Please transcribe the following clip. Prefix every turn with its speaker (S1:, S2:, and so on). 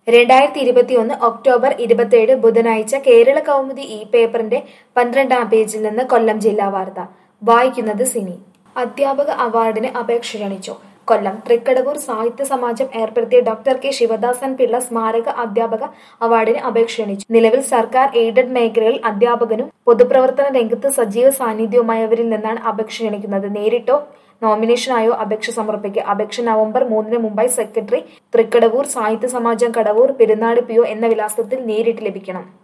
S1: രണ്ടായിരത്തി ഇരുപത്തിയൊന്ന് ഒക്ടോബർ ഇരുപത്തിയേഴ് ബുധനാഴ്ച കേരള കൗമുദി ഈ പേപ്പറിന്റെ പന്ത്രണ്ടാം പേജിൽ നിന്ന് കൊല്ലം ജില്ലാ വാർത്ത വായിക്കുന്നത് സിനി അധ്യാപക അവാർഡിന് അപേക്ഷ ക്ഷണിച്ചു കൊല്ലം തൃക്കടവൂർ സാഹിത്യ സമാജം ഏർപ്പെടുത്തിയ ഡോക്ടർ കെ ശിവദാസൻ പിള്ള സ്മാരക അധ്യാപക അവാർഡിന് അപേക്ഷ ക്ഷണിച്ചു നിലവിൽ സർക്കാർ എയ്ഡഡ് മേഖലയിൽ അധ്യാപകനും പൊതുപ്രവർത്തന രംഗത്ത് സജീവ സാന്നിധ്യവുമായവരിൽ നിന്നാണ് അപേക്ഷ ക്ഷണിക്കുന്നത് നേരിട്ടോ നോമിനേഷനായോ അപേക്ഷ സമർപ്പിക്കുക അപേക്ഷ നവംബർ മൂന്നിന് മുമ്പായി secretary Thrikkadavoor Sahitya Samajam Kadavoor Perinad P O എന്ന വിലാസത്തിൽ നേരിട്ട് ലഭിക്കണം